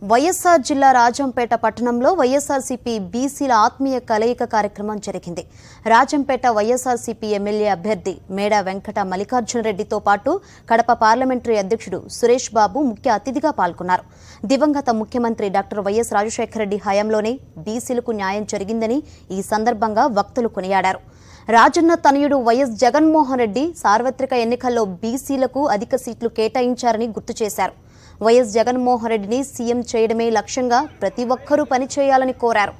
వైఎస్ఆర్ జిల్లా రాజంపేట పట్టణంలో వైఎస్ఆర్సీపీ బీసీల ఆత్మీయ కలయిక కార్యక్రమం జరిగింది రాజంపేట వైఎస్ఆర్సీపీ ఎమ్మెల్యే అభ్యర్థి మేడా వెంకట మల్లికార్జునరెడ్డితో పాటు కడప పార్లమెంటరీ అధ్యక్షుడు సురేష్ బాబు ముఖ్య అతిథిగా పాల్గొన్నారు దివంగత ముఖ్యమంత్రి డాక్టర్ వైఎస్ రాజశేఖర రెడ్డి హయాంలోనే బీసీలకు న్యాయం జరిగిందని ఈ సందర్భంగా వక్తలు కొనియాడారు రాజన్న తనయుడు వైఎస్ జగన్మోహన్ రెడ్డి సార్వత్రిక ఎన్నికల్లో బీసీలకు అధిక సీట్లు కేటాయించారని గుర్తు చేశారు వైఎస్ జగన్మోహన్ రెడ్డిని సీఎం చేయడమే లక్ష్యంగా ప్రతి ఒక్కరూ పనిచేయాలని కోరారు